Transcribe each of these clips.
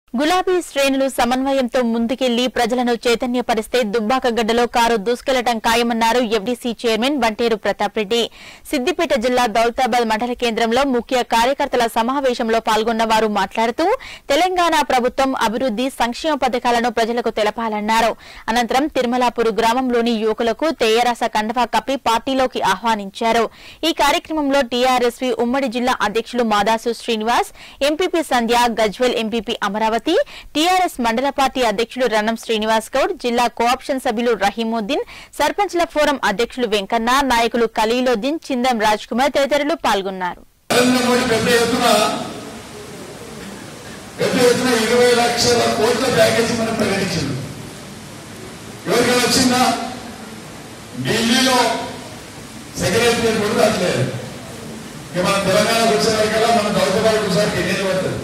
గులాబీ శ్రేణులు సమన్వయంతో ముందుకెళ్లి ప్రజలను చైతన్యపరిస్తే దుబ్బాకగడ్డలో కారు దూసుకెళ్లటం ఖాయమన్నారు ఎఫ్డీసీ చైర్మన్ బంటేరు ప్రతాప్ రెడ్డి సిద్దిపేట జిల్లా దౌలతాబాద్ మండల కేంద్రంలో ముఖ్య కార్యకర్తల సమావేశంలో పాల్గొన్న వారు మాట్లాడుతూ తెలంగాణ ప్రభుత్వం అభివృద్ది సంక్షేమ పథకాలను ప్రజలకు తెలపాలన్నారు అనంతరం తిరుమలాపూర్ గ్రామంలోని యువకులకు తేయరాస కండవా కప్పి పార్టీలోకి ఆహ్వానించారు ఈ కార్యక్రమంలో టీఆర్ఎస్వి ఉమ్మడి జిల్లా అధ్యక్షులు Madasu Srinivas MPP Sandhya Gajwel MPP Amaravathi TRS మండల పార్టీ అధ్యక్షులు రణం శ్రీనివాస్ గౌడ్ జిల్లా కోఆప్షన్ సభ్యులు రహీముద్దీన్ సర్పంచ్ల ఫోరం అధ్యక్షులు వెంకన్న నాయకులు ఖలీలుద్దీన్ చిందం రాజ్ కుమార్ తదితరులు పాల్గొన్నారు నరేంద్ర మోడీ పెద్ద ఎత్తున పెద్ద ఎత్తున ఇరవై లక్షల కోట్ల ప్యాకేజీ మనం ప్రకటించింది ఎవరికైనా వచ్చిందా ఢిల్లీలో సెక్రటరీ కూడా రావట్లేదు ఇక మన తెలంగాణకు వచ్చేవరకల్లా మన దౌర్జబాలకు ఒకసారి ఎన్ని పడుతుంది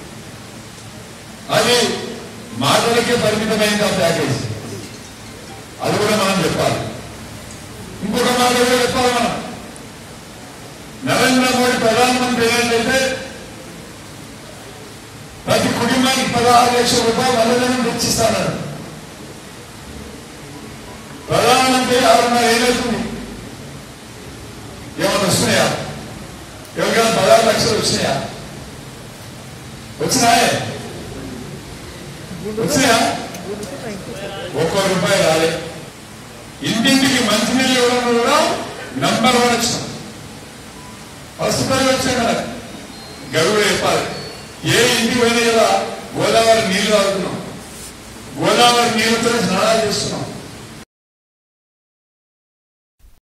అది మాటలకే పరిమితమైంది ఆ ప్యాకేజ్ అది కూడా మనం చెప్పాలి ఇంకొక మాట కూడా చెప్పాలి మనం నరేంద్ర మోడీ ప్రధానమంత్రి ఏంటంటే ప్రతి కుటుంబానికి పదహారు లక్షల రూపాయలు వల్లలను తెచ్చిస్తాడు ప్రధానమంత్రి ఆరున్నర ఏళ్ళవుతుంది ఏమైనా వస్తున్నాయా ఎవరికైనా పదహారు లక్షలు వచ్చినాయా వచ్చినాయే వచ్చినాయా ఒక్క రూపాయి రాలే ఇంటింటికి మంచినీళ్ళు ఇవ్వడంలో కూడా నంబర్ వన్ వచ్చినాం ఫస్ట్ పని వచ్చాయి కదా గడువు చెప్పాలి ఏ ఇంటికి పోయినా కదా గోదావరి నీళ్లు తాగుతున్నాం గోదావరి నీళ్ళతో స్నానాలు చేస్తున్నాం